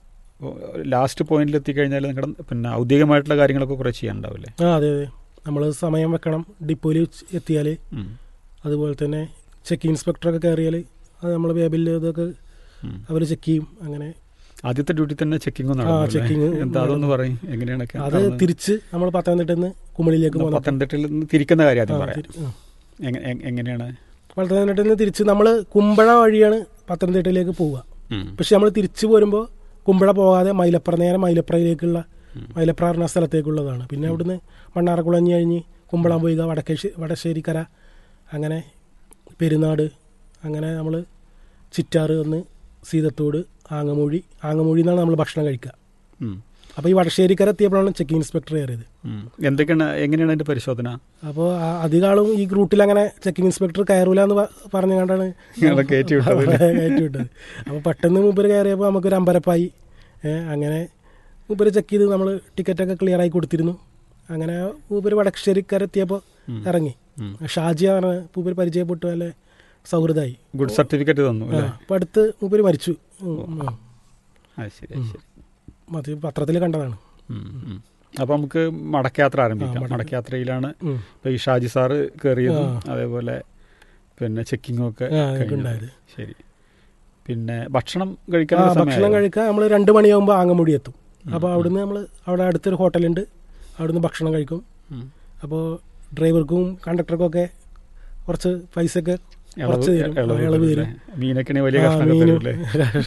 ലാസ്റ്റ് പോയിന്റിൽ എത്തിക്കഴിഞ്ഞാൽ നിങ്ങളുടെ പിന്നെ ഔദ്യോഗികമായിട്ടുള്ള കാര്യങ്ങളൊക്കെ കുറേ ചെയ്യാനുണ്ടാവില്ലേ ആ അതെ അതെ നമ്മൾ സമയം വെക്കണം ഡിപ്പോയിൽ എത്തിയാൽ ഉം. അതുപോലെ തന്നെ ചെക്ക് ഇൻസ്പെക്ടറൊക്കെ കയറിയാൽ അത് നമ്മൾ വേബിൽ ഇതൊക്കെ ഉം. അവർ ചെക്ക് ചെയ്യും അങ്ങനെ ആദ്യത്തെ ഡ്യൂട്ടി തന്നെ ചെക്കിംഗ് checking എന്താ അതൊന്ന് പറയും എങ്ങനെയാണ് അത് തിരിച്ച് നമ്മൾ പത്തനംതിട്ടയിൽ നിന്ന് കുമളിയിലേക്ക് പോകുന്ന പത്തനംതിട്ടയിൽ നിന്ന് തിരിക്കുന്ന കാര്യം ആദ്യം ആ, പറയാം തിരി- ആ. എങ്ങ- എ- എങ്ങനെയാണ് പത്തനംതിട്ടയിൽ നിന്ന് തിരിച്ച് നമ്മൾ കുമ്പഴ വഴിയാണ് പത്തനംതിട്ടയിലേക്ക് പോവുക ഉം. പക്ഷെ നമ്മൾ തിരിച്ചു പോരുമ്പോൾ കുമ്പഴ പോകാതെ മൈലപ്ര നേരെ മൈലപ്രയിലേക്കുള്ള മൈലപ്ര പറഞ്ഞ സ്ഥലത്തേക്കുള്ളതാണ് പിന്നെ അവിടുന്ന് മണ്ണാറക്കുളഞ്ഞ് കഴിഞ്ഞ് കുമ്പളം പോയിക വടക്കേശ്ശേ വടശ്ശേരിക്കര അങ്ങനെ പെരുന്നാട് അങ്ങനെ നമ്മൾ ചിറ്റാറ് ഒന്ന് സീതത്തോട് ആങ്ങമൂഴി ആങ്ങമൂഴി നിന്നാണ് നമ്മൾ ഭക്ഷണം കഴിക്കുക ഉം. അപ്പോൾ ഈ വടശ്ശേരിക്കര എത്തിയപ്പോഴാണ് ചെക്കിംഗ് ഇൻസ്പെക്ടർ കയറിയത് ഉം. എന്തൊക്കെയാണ് എങ്ങനെയാണ് അതിന്റെ പരിശോധന അപ്പോൾ അധികാളും ഈ റൂട്ടിൽ അങ്ങനെ ചെക്കിംഗ് ഇൻസ്പെക്ടർ കയറൂല എന്ന് പ- പറഞ്ഞു കണ്ടാണ് നിങ്ങളെ കയറ്റി വിട്ടത് കയറ്റി വിട്ടത് അപ്പോൾ പെട്ടെന്ന് മൂപ്പര് കയറിയപ്പോൾ നമുക്കൊരു അമ്പരപ്പായി ഏ, അങ്ങനെ മൂപ്പര് ചെക്ക് ചെയ്ത് നമ്മൾ ടിക്കറ്റൊക്കെ ക്ലിയർ ആയി കൊടുത്തിരുന്നു അങ്ങനെ മൂപ്പര് വടശ്ശേരിക്കാരെത്തിയപ്പോൾ ഇറങ്ങി ഉം. ഷാജിയാണ് മൂപ്പര് പരിചയപ്പെട്ടു നല്ല സൗഹൃദമായി ഗുഡ് സർട്ടിഫിക്കറ്റ് തന്നു അല്ലേ അപ്പം അടുത്ത് മൂപ്പര് മരിച്ചു ഉം, ഉം. അത് ശരി അത് ശരി അത് പത്രത്തിൽ കണ്ടതാണ് ഉം, ഉം. അപ്പൊ നമുക്ക് മടക്കയാത്ര ആരംഭിക്കാം ആ, മടക്ക- മടക്കയാത്രയിലാണ് ഉം. ഇപ്പൊ ഈ ഷാജി സാറ് കയറിയതും ആ. അതേപോലെ പിന്നെ ചെക്കിങ്ങും ഒക്കെ ആ, അതൊക്കെ കഴിഞ്ഞത്. ഉണ്ടായത് ശരി പിന്നെ ഭക്ഷണം ആ കഴിക്കാൻ ഭക്ഷണം കഴിക്കാൻ നമ്മൾ രണ്ട് മണിയാകുമ്പോൾ ആങ്ങമൂടി എത്തും അപ്പോൾ അവിടുന്ന് നമ്മൾ അവിടെ അടുത്തൊരു ഹോട്ടലുണ്ട് അവിടുന്ന് ഭക്ഷണം കഴിക്കും അപ്പോൾ ഡ്രൈവർക്കും കണ്ടക്ടർക്കും ഒക്കെ കുറച്ച് പൈസ ഒക്കെ കുറച്ച് തരും ഇളവ് തരും മീനൊക്കെ വലിയ ആ, കഷ്ണമൊക്കെ മീനും തരൂല്ലേ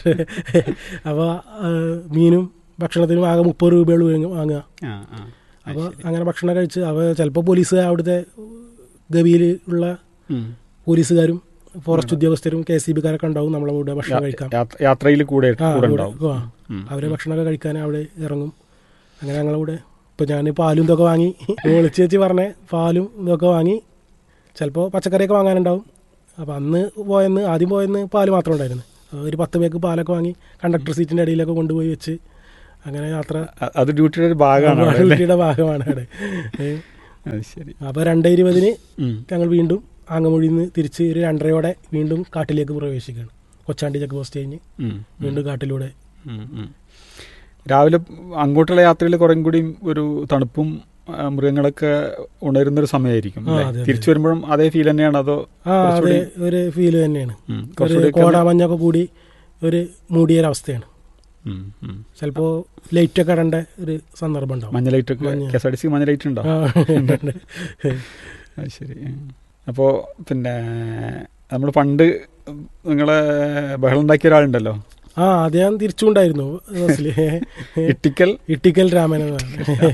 അപ്പോൾ മീനും ഭക്ഷണത്തിനും ആകെ മുപ്പത് രൂപയുള്ളൂ വാങ്ങുക ആ ആ അപ്പോൾ അങ്ങനെ ഭക്ഷണം കഴിച്ച് അവ ചിലപ്പോൾ പോലീസ് അവിടുത്തെ ഗവിയിൽ ഉള്ള ഉം. പോലീസുകാരും ഫോറസ്റ്റ് ഉദ്യോഗസ്ഥരും കെ സി ബിക്കാരൊക്കെ ഉണ്ടാവും നമ്മളെ കൂടെ ഭക്ഷണം കഴിക്കാം യാത്ര- യാത്രയിൽ കൂടെ ആ, കൂടെ കൂടെ- ഉണ്ടാവും ആ. ഉം. അവരെ ഭക്ഷണമൊക്കെ കഴിക്കാൻ അവിടെ ഇറങ്ങും അങ്ങനെ ഞങ്ങളെ കൂടെ ഇപ്പം ഞാൻ പാലും ഇതൊക്കെ വാങ്ങി വിളിച്ച് വെച്ച് പറഞ്ഞ പാലും ഇതൊക്കെ വാങ്ങി ചിലപ്പോൾ പച്ചക്കറിയൊക്കെ വാങ്ങാനുണ്ടാവും അപ്പം അന്ന് പോയെന്ന് ആദ്യം പോയെന്ന് പാല് മാത്രം ഉണ്ടായിരുന്നു ഒരു പത്ത് പേക്ക് പാലൊക്കെ വാങ്ങി കണ്ടക്ടർ സീറ്റിൻ്റെ അടിയിലൊക്കെ കൊണ്ടുപോയി വെച്ച് അങ്ങനെ യാത്ര അ- അത് ഡ്യൂട്ടിയുടെ ഒരു ഭാഗമാണ് അവിടെ അല്ലേ? ഡ്യൂട്ടിയുടെ ഭാഗമാണ് അവിടെ അത് ശരി അപ്പോൾ രണ്ട് ഇരുപതിന് ഉം. ഞങ്ങൾ വീണ്ടും ആങ്ങമൊഴിയിൽ നിന്ന് തിരിച്ച് ഒരു രണ്ടരയോടെ വീണ്ടും കാട്ടിലേക്ക് പ്രവേശിക്കുകയാണ് കൊച്ചാണ്ടി ചെക്ക് പോസ്റ്റ് കഴിഞ്ഞ് ഉം. വീണ്ടും കാട്ടിലൂടെ ഉം, ഉം. രാവിലെ അങ്ങോട്ടുള്ള യാത്രയിൽ കുറേ കൂടി ഒരു തണുപ്പും ആ, മൃഗങ്ങളൊക്കെ ഉണരുന്നൊരു സമയമായിരിക്കും ആ, അല്ലേ? അതെ, അതെ. തിരിച്ചു വരുമ്പോഴും അതേ ഫീൽ തന്നെയാണ് അതോ ആ അതെ കുറച്ചുകൂടി- ഒരു ഫീല് തന്നെയാണ് ഉം, ഒരു കുറച്ചുകൂടി ഒക്കെ- കോടാമഞ്ഞൊക്കെ കൂടി ഒരു മൂടിയൊരവസ്ഥയാണ് ഉം, ഉം. ചിലപ്പോൾ ലൈറ്റ് ഒക്കെ ഇടേണ്ട ഒരു സന്ദർഭം ഉണ്ടാവും മഞ്ഞ ലൈറ്റ് ഒക്കെ മഞ്ഞ. K S R T C മഞ്ഞ ലൈറ്റ് ഉണ്ടോ ആ, ഉണ്ട്, ഉണ്ട്. അത് ശരി അപ്പോൾ പിന്നെ നമ്മൾ പണ്ട് നിങ്ങളെ ബഹളം ഉണ്ടാക്കിയ ഒരാളുണ്ടല്ലോ ആ അദ്ദേഹം തിരിച്ചുണ്ടായിരുന്നു ബസ്സിൽ ഇട്ടിക്കൽ ഇട്ടിക്കൽ രാമൻ എന്നാണ്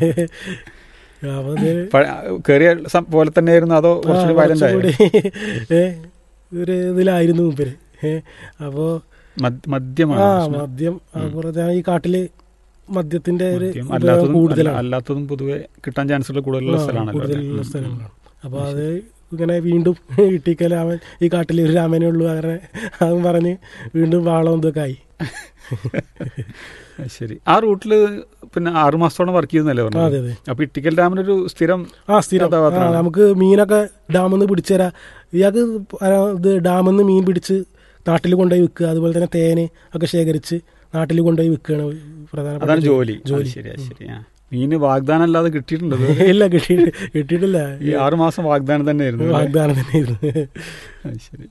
അപ്പൊ അത് പഴ- കേറിയ സം- പോലെ തന്നെയായിരുന്നു അതോ ആ, കുറച്ചുകൂടി വയലന്റ് ആയോ കുറച്ചുകൂടി, ഏ, ഒരു ഇതിലായിരുന്നു മൂപ്പര് ഏ, അപ്പോ മദ്- മദ്യമാണ് ആ പ്രശ്നം. മദ്യം അതുപോലെ ഈ കാട്ടില് മദ്യത്തിന്റെ ഒരു മദ്യം ഉപയോഗം അല്ലാത്തതും കൂടുതലാണ് അല്ല- അല്ലാത്തതും പൊതുവെ കിട്ടാൻ ചാൻസ് ഉള്ള കൂടുതലുള്ള ആ, സ്ഥലമാണല്ലോ അല്ലേ? കൂടുതലുള്ള ഉം, സ്ഥലങ്ങളാണ് അപ്പോൾ അത് ഇങ്ങനെ വീണ്ടും ഇട്ടിക്കൽ രാമൻ ഈ കാട്ടിൽ ഒരു രാമനേ ഉള്ളൂ അങ്ങനെ അതും പറഞ്ഞ് വീണ്ടും വാളം ഇതൊക്കെ ആയി അത് ശരി ആ റൂട്ടിൽ പിന്നെ ആറു മാസത്തോളം വർക്ക് ചെയ്യുന്നല്ലേ ആ, പറഞ്ഞു അതെ അതെ അപ്പൊ ഇട്ടിക്കൽ ഡാമിനൊരു സ്ഥിരം ആ സ്ഥിരം ആ, കഥാപാത്രമാണ്. നമുക്ക് മീനൊക്കെ ഡാമിൽ നിന്ന് പിടിച്ചു തരാം ഇയാൾക്ക് ഇത് ഡാമിൽ നിന്ന് മീൻ പിടിച്ച് നാട്ടിൽ കൊണ്ടുപോയി വിൽക്കുക അതുപോലെ തന്നെ തേന് ഒക്കെ ശേഖരിച്ച് നാട്ടിൽ കൊണ്ടുപോയി വിൽക്കുകയാണ് പ്രധാനപ്പെട്ട അതാണ് ജോലി ജോലി അത് ശരിയാ ശരിയാ മീന് വാഗ്ദാനം അല്ലാതെ കിട്ടിയിട്ടുണ്ട് ഇതുവരെ? ഇല്ല കിട്ടി കിട്ടിയിട്ടില്ല ഈ ആറു മാസം വാഗ്ദാനം തന്നെയായിരുന്നു അല്ലേ? വാഗ്ദാനം തന്നെയായിരുന്നു അത് ശരി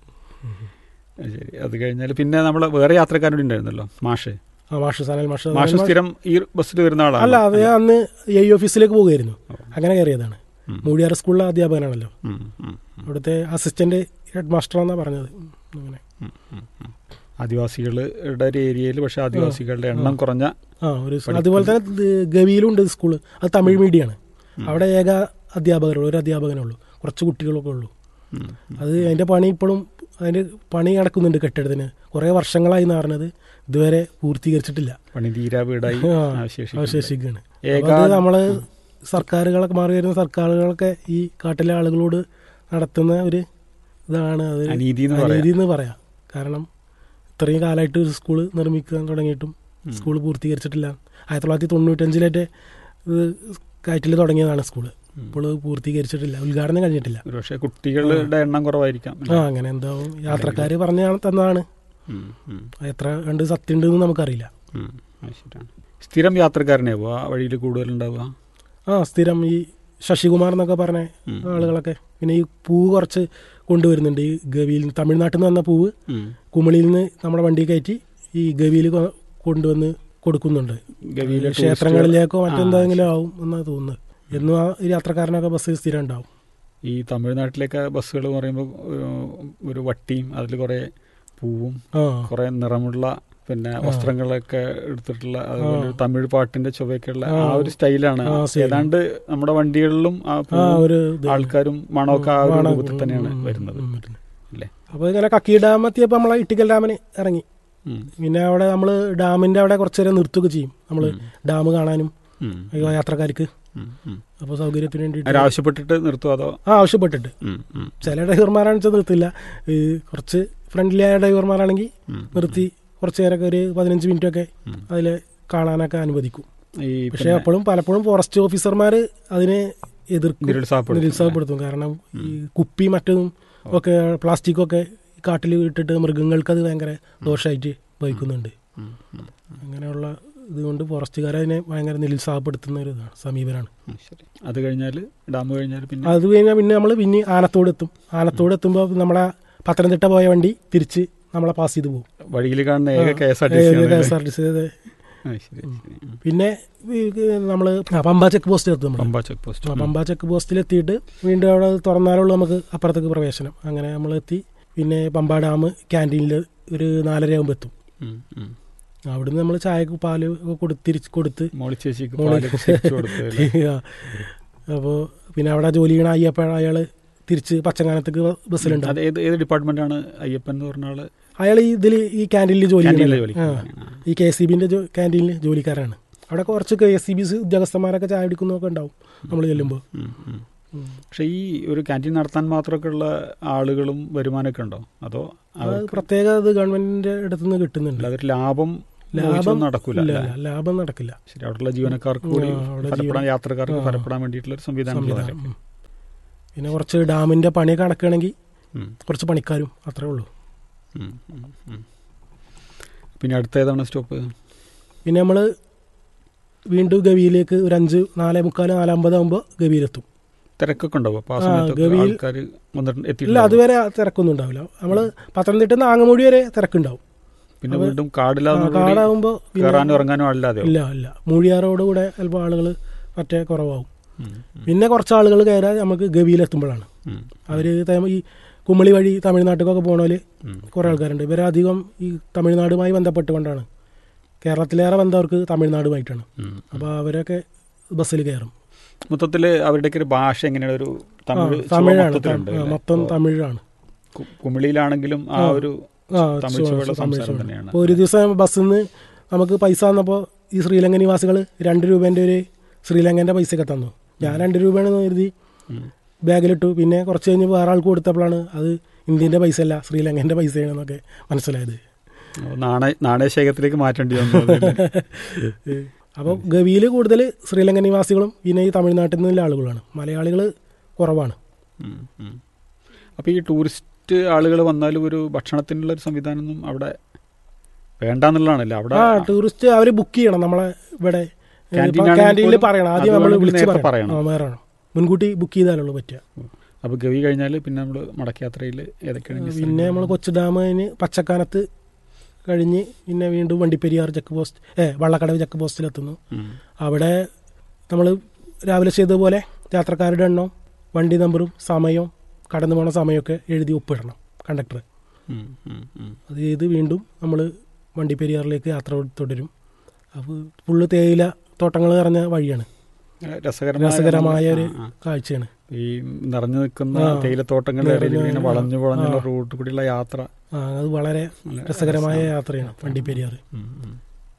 അത് ശരി അത് കഴിഞ്ഞാൽ പിന്നെ നമ്മളെ വേറെ യാത്രക്കാരോട് ഉണ്ടായിരുന്നല്ലോ മാഷ് ആ മാഷ് സനൽ മാഷ് മാഷ് സ്ഥിരം ഈ ബസ്സിൽ വരുന്ന ആളാണ് അല്ല അത് അന്ന് എ ഓഫീസിലേക്ക് പോകുമായിരുന്നു അങ്ങനെ കയറിയതാണ് ഉം. മൂടിയാർ സ്കൂളിലെ അധ്യാപകനാണല്ലോ ഉം, ഉം, ഉം, അവിടുത്തെ അസിസ്റ്റന്റ് ഹെഡ് മാസ്റ്റർ എന്നാ പറഞ്ഞത് അങ്ങനെ ഉം, ഉം, ഉം. ആദിവാസികളുടെ ഒരു ഏരിയയിൽ പക്ഷെ ആദിവാസികളുടെ എണ്ണം കുറഞ്ഞ ആ ഒരു സ് പഠിക്കുന്ന- അതുപോലെ തന്നെ ഇത് ഗവിയിലുണ്ട് സ്കൂള് അത് തമിഴ് മീഡിയമാണ് അവിടെ ഏക അധ്യാപകരുള്ളൂ ഒരു അധ്യാപകനേ ഉള്ളൂ കുറച്ച് കുട്ടികളൊക്കെ ഉള്ളൂ ഉം, ഉം. അത് അതിന്റെ പണി ഇപ്പോഴും അതിന്റെ പണി നടക്കുന്നുണ്ട് കെട്ടിടത്തിന് കുറേ വർഷങ്ങളായി എന്ന് പറഞ്ഞത് ഇതുവരെ പൂർത്തീകരിച്ചിട്ടില്ല പണി തീരാ വീടായി ആ, അവശേഷിക്കുന്നു. അവശേഷിക്കുകയാണ് ഏകാ- അപ്പൊ അത് നമ്മള് സർക്കാരുകളൊക്കെ മാറി വരുന്ന സർക്കാരുകളൊക്കെ ഈ കാട്ടിലെ ആളുകളോട് നടത്തുന്ന ഒരു ഇതാണ് അത് അനീതി എന്ന് പറയാം അനീതി എന്ന് പറയാം കാരണം ഇത്രയും കാലമായിട്ട് ഒരു സ്കൂള് നിർമ്മിക്കാൻ തുടങ്ങിയിട്ടും ഉം. സ്കൂൾ പൂർത്തീകരിച്ചിട്ടില്ല ആയിരത്തി തൊള്ളായിരത്തി തൊണ്ണൂറ്റഞ്ചിലേറ്റ് ഇത് കയറ്റിൽ തുടങ്ങിയതാണ് സ്കൂള് ഉം. ഇപ്പോൾ പൂർത്തീകരിച്ചിട്ടില്ല ഉദ്ഘാടനം കഴിഞ്ഞിട്ടില്ല ഒരു പക്ഷേ കുട്ടികളുടെ എണ്ണം കുറവായിരിക്കാം ആ അങ്ങനെ എന്താവും യാത്രക്കാര് പറഞ്ഞ തന്നതാണ് ഉം, ഉം, എത്ര കണ്ട് സത്യം ഉണ്ടെന്ന് നമുക്കറിയില്ല ഉം. അത് ശരിയാണ് സ്ഥിരം യാത്രക്കാരനെ ആ വഴിയിൽ കൂടുതലുണ്ടാവുക ആ സ്ഥിരം ഈ ശശികുമാർ എന്നൊക്കെ പറഞ്ഞ ഉം. ആളുകളൊക്കെ പിന്നെ ഈ പൂവ് കുറച്ച് കൊണ്ടുവരുന്നുണ്ട് ഈ ഗവിയിൽ നിന്ന് തമിഴ്നാട്ടിൽ നിന്ന് വന്ന പൂവ് ഉം. കുമളിയിൽ നിന്ന് നമ്മുടെ വണ്ടി കയറ്റി ഈ ഗവിയിൽ കൊ- കൊണ്ടുവന്ന് കൊടുക്കുന്നുണ്ട് ഗവിയിലെ ഈ ക്ഷേത്രങ്ങളിലേക്കോ ടൂറിസ്റ്റുകൾ- മറ്റെന്തെങ്കിലും ആവും എന്നാണ് തോന്നുന്നത് എന്നും ആ ഒരു യാത്രക്കാരനൊക്കെ ബസ് സ്ഥിരം ഉണ്ടാവും ഈ തമിഴ്നാട്ടിലേക്ക് ബസ്സുകൾ പറയുമ്പോൾ ഒരു വട്ടിയും അതിൽ കുറെ പൂവും ആ കുറെ നിറമുള്ള പിന്നെ ആ. വസ്ത്രങ്ങളൊക്കെ എടുത്തിട്ടുള്ള അതുപോലെ ആ. ഒരു തമിഴ് പാട്ടിന്റെ ചുവയൊക്കെയുള്ള ആ. ആ ഒരു സ്റ്റൈലാണ് ആ, style. ഏതാണ്ട് നമ്മുടെ വണ്ടികളിലും ആ ആ പൂവും ഒരു ഇത് ആൾക്കാരും മണമൊക്കെ ആ ഒരു മണം. രൂപത്തിൽ തന്നെയാണ് ഉം, ഉം, വരുന്നത് ഉം, വരുന്നത്. അല്ലേ അപ്പോൾ ഇങ്ങനെ കക്കി ഡാം എത്തിയപ്പോൾ നമ്മളെ ഇട്ടിക്കൽ ഡാമിന് ഇറങ്ങി ഉം. പിന്നെ അവിടെ നമ്മൾ ഡാമിന്റെ അവിടെ കുറച്ച് നേരം നിർത്തുകയൊക്കെ ചെയ്യും നമ്മൾ ഉം. ഡാം കാണാനും ഉം. ഈ യാത്രക്കാർക്ക് ഉം. ഉം. അപ്പോൾ സൗകര്യത്തിന് വേണ്ടിയിട്ട് അവരാവശ്യപ്പെട്ടിട്ട് നിർത്തുമോ അതോ ആ ആവശ്യപ്പെട്ടിട്ട് ഉം. ഉം. ചില ഡ്രൈവർമാരാണെന്ന് വെച്ചാൽ നിർത്തില്ല ഈ കുറച്ച് ഫ്രണ്ട്ലി ആയ ഡ്രൈവർമാരാണെങ്കിൽ ഉം. നിർത്തി കുറച്ച് നേരമൊക്കെ ഒരു പതിനഞ്ച് മിനിറ്റ് ഒക്കെ ഉം. അതിൽ കാണാനൊക്കെ അനുവദിക്കും ഈ പക്ഷെ പിന്നെ അപ്പോഴും പലപ്പോഴും ഫോറസ്റ്റ് ഓഫീസർമാർ അതിനെ എതിർക്കും നിരുത്സാഹപ്പെടുത്തും. നിരുത്സാഹപ്പെടുത്തും കാരണം ഈ കുപ്പി മറ്റതും ഒക്കെ പ്ലാസ്റ്റിക്കൊക്കെ കാട്ടിൽ ഇട്ടിട്ട് മൃഗങ്ങൾക്ക് അത് ഭയങ്കര ദോഷമായിട്ട് വഹിക്കുന്നുണ്ട് ഉം. ഉം. അങ്ങനെയുള്ള ഇതുകൊണ്ട് ഫോറസ്റ്റുകാരെ അതിനെ ഭയങ്കര നിരുത്സാഹപ്പെടുത്തുന്ന ഒരു ഇതാണ് സമീപനമാണ് ഉം. ശരി അത് കഴിഞ്ഞാൽ ഡാം കഴിഞ്ഞാൽ പിന്നെ അത് കഴിഞ്ഞാൽ പിന്നെ നമ്മൾ പിന്നെ ആനത്തോട് എത്തും ആനത്തോട് എത്തുമ്പോൾ നമ്മളെ പത്തനംതിട്ട പോയ വണ്ടി തിരിച്ച് നമ്മളെ പാസ് ചെയ്ത് പോകും വഴിയിൽ കാണുന്ന ഏക K S R T K C S R T C അതെ. ശരി ശരി ഉം. പിന്നെ നമ്മൾ പമ്പ ചെക്ക് പോസ്റ്റ് എത്തും നമ്മൾ Pamba check post Pamba check പോസ്റ്റിൽ എത്തിയിട്ട് വീണ്ടും അവിടെ തുറന്നാലുള്ളൂ നമുക്ക് അപ്പുറത്തേക്ക് പ്രവേശനം അങ്ങനെ നമ്മൾ എത്തി പിന്നെ പമ്പ ഡാം ക്യാൻറ്റീനിൽ ഒരു നാലര ആകുമ്പോൾ എത്തും ഉം. ഉം. അവിടുന്ന് നമ്മൾ ചായക്ക് പാല് ഒക്കെ കൊടുത്ത് തിരിച്ച് കൊടുത്ത് മോളി ചേച്ചിക്ക് മോളി- പാല് തിരിച്ചു കൊടുത്ത് അല്ലേ? അപ്പോൾ പിന്നെ അവിടെ ജോലി ചെയ്യണ അയ്യപ്പ അയാൾ തിരിച്ച് പച്ചങ്ങാനത്തേക്ക് ബസ്സിലുണ്ടാവും അത് ഏത് ഏത് ഡിപ്പാർട്ട്മെന്റ് ആണ് അയ്യപ്പൻ എന്ന് പറഞ്ഞ ആള് അയാൾ ഇതിൽ ഈ ക്യാൻറ്റീനിൽ ജോലി ക്യാൻറ്റീനിലെ ചെയ്യണ ജോലി ആ. ഈ കെ എസ് സി ബിന്റെ ക്യാൻറ്റീനിൽ ജോലിക്കാരാണ് അവിടെ കുറച്ച് കെ എസ് സി ബി ഉദ്യോഗസ്ഥന്മാരൊക്കെ ചായ കുടിക്കുന്നൊക്കെ ഉണ്ടാവും നമ്മൾ ചെല്ലുമ്പോൾ ഉം. ഉം. പക്ഷെ ഈ ഒരു ക്യാൻറ്റീൻ നടത്താൻ മാത്രമൊക്കെ ഉള്ള ആളുകളും വരുമാനമൊക്കെ ഉണ്ടോ അതോ അത് അവർക്ക് പ്രത്യേക ഇത് ഗവൺമെന്റിന്റെ അടുത്ത് നിന്ന് കിട്ടുന്നുണ്ട് അല്ലാതെ ഒരു ലാഭം ലാഭം മോഹിച്ചൊന്നും നടക്കൂല ഇല്ല, അല്ലേ? ഇല്ല, ലാഭം നടക്കില്ല ശരി അവിടെയുള്ള ജീവനക്കാർക്ക് കൂടി ആ, അവിടെ ഫലപ്പെടാൻ ജീവൻ- യാത്രക്കാർക്ക് ആ. ഫലപ്പെടാൻ വേണ്ടിയിട്ടുള്ള ഒരു സംവിധാനം സംവിധാനം ഉം. പിന്നെ കുറച്ച് ഡാമിന്റെ പണിയൊക്കെ നടക്കുകയാണെങ്കിൽ കുറച്ച് പണിക്കാരും അത്രേ ഉള്ളൂ പിന്നെ അടുത്ത ഏതാണ് സ്റ്റോപ്പ് പിന്നെ നമ്മൾ വീണ്ടും ഗവിയിലേക്ക് ഒരു അഞ്ച് നാലേ മുക്കാല് നാലമ്പത് ആകുമ്പോൾ ഗവിയിലെത്തും തിരക്കൊക്കെ ഉണ്ടാവും അപ്പൊ ആ ആ, സമയത്ത് ഗവിയിൽ- ആൾക്കാർ വന്നിട്ട് ഇല്ല എത്തിയിട്ടില്ല അതുവരെ തിരക്കൊന്നും ഉണ്ടാവില്ല നമ്മൾ പത്തനംതിട്ട നിന്ന് ആങ്ങമൂടി വരെ തിരക്കുണ്ടാവും പിന്നെ അത് വീണ്ടും ആ, കാടില്ലാതെ കാടാകുമ്പോൾ പിന്നെ- കയറാനും ഇറങ്ങാനും അല്ലാതെ ഇല്ല ഇല്ല മൂഴിയാറോട് കൂടെ ചിലപ്പോൾ ആളുകൾ മറ്റേ കുറവാകും പിന്നെ കുറച്ച് ആളുകൾ കയറാൻ നമുക്ക് ഗവിയിലെത്തുമ്പോഴാണ് അവർ ഈ കുമളി വഴി തമിഴ്നാട്ടിലേക്കൊക്കെ പോകണോല് കുറേ ആൾക്കാരുണ്ട് ഇവരെ അധികം ഈ തമിഴ്നാടുമായി ബന്ധപ്പെട്ടുകൊണ്ടാണ് കേരളത്തിലേറെ ബന്ധവർക്ക് തമിഴ്നാടുമായിട്ടാണ് അപ്പോൾ അവരൊക്കെ ബസ്സിൽ കയറും മൊത്തത്തില് അവരുടെയൊക്കെ ഒരു ഭാഷ എങ്ങനെയാണ് ഒരു ആ, തമിഴ് ചുവ തമിഴാണ് മൊത്തത്തിലുണ്ട് ആ, അല്ലേ? മൊത്തം ഇപ്പോ തമിഴാണ് കു- കുമിളിയിലാണെങ്കിലും ആ ആ. ഒരു ആ തമിഴ് ചുവയുള്ള തമിഴ് സംസാരം ചുവ. തന്നെയാണ് അപ്പോൾ ഒരു ദിവസം ബസ്സിൽ നിന്ന് നമുക്ക് പൈസ തന്നപ്പോൾ ഈ ശ്രീലങ്കൻ നിവാസികൾ രണ്ട് രൂപേൻ്റെ ഒരു ശ്രീലങ്കൻ്റെ പൈസയൊക്കെ തന്നു ഞാൻ രണ്ട് രൂപയാണെന്ന് കരുതി ഉം. ബാഗിലിട്ടു പിന്നെ കുറച്ച് കഴിഞ്ഞ് വേറെ ആൾക്ക് കൊടുത്തപ്പോഴാണ് അത് ഇന്ത്യൻ്റെ പൈസ അല്ല ശ്രീലങ്കൻ്റെ പൈസയാണെന്നൊക്കെ മനസ്സിലായത് നാണയ നാണയശേഖരത്തിലേക്ക് മാറ്റേണ്ടി വന്നു അതില്. അപ്പോൾ ഗവിയിൽ കൂടുതൽ ശ്രീലങ്കൻ നിവാസികളും പിന്നെ ഈ തമിഴ്നാട്ടിൽ നിന്നുള്ള ആളുകളാണ് മലയാളികൾ കുറവാണ് ഉം, ഉം. അപ്പൊ ഈ ടൂറിസ്റ്റ് ആളുകൾ വന്നാലും ഒരു ഭക്ഷണത്തിനുള്ള ഒരു സംവിധാനമൊന്നും അവിടെ വേണ്ടെന്നുള്ളതാണല്ലേ അവിടെ ആ ടൂറിസ്റ്റ് അവർ ബുക്ക് ചെയ്യണം നമ്മളെ ഇവിടെ Canteen ആണെങ്കിൽ ക്യാൻറ്റീനിൽ പോലും പറയണം അത് ആദ്യം നമ്മൾ വേണമെങ്കിൽ വിളിച്ച് നേരത്തെ പറയണം പറയണം. ആ വേറെ മുൻകൂട്ടി ബുക്ക് ചെയ്താലുള്ളൂ പറ്റുക അപ്പൊ ഗവി കഴിഞ്ഞാൽ പിന്നെ നമ്മൾ മടക്കയാത്രയിൽ ഏതൊക്കെയാണ് ഇനി പിന്നെ നമ്മൾ സ്ഥലങ്ങൾ? കൊച്ചു ഡാമിന് പച്ചക്കാനത്ത് കഴിഞ്ഞ് പിന്നെ വീണ്ടും വണ്ടിപ്പെരിയാർ ചെക്ക് പോസ്റ്റ് ഏ വള്ളക്കടവ് ചെക്ക് പോസ്റ്റിലെത്തുന്നു ഉം. അവിടെ നമ്മൾ രാവിലെ ചെയ്തതുപോലെ യാത്രക്കാരുടെ എണ്ണം വണ്ടി നമ്പറും സമയവും കടന്നു പോണ സമയമൊക്കെ എഴുതി ഒപ്പിടണം കണ്ടക്ടർ ഉം, ഉം, ഉം. അത് ചെയ്ത് വീണ്ടും നമ്മൾ വണ്ടിപ്പെരിയാറിലേക്ക് യാത്ര തുടരും അപ്പോൾ ഫുള്ള് തേയില തോട്ടങ്ങൾ നിറഞ്ഞ വഴിയാണ് രസകരമായ രസകരമായ ഒരു ആ, ആ. കാഴ്ചയാണ് ഈ നിറഞ്ഞു നിൽക്കുന്ന ആ. തേയിലത്തോട്ടങ്ങളുടെ ഇടയിൽ നിറഞ്ഞ- ഇങ്ങനെ വളഞ്ഞു വളഞ്ഞുള്ള ആ. റൂട്ട് കൂടിയുള്ള യാത്ര ആ, അത് വളരെ നല്ല രസകരമായ രസമാണ്. യാത്രയാണ് വണ്ടിപ്പെരിയാർ ഉം, ഉം.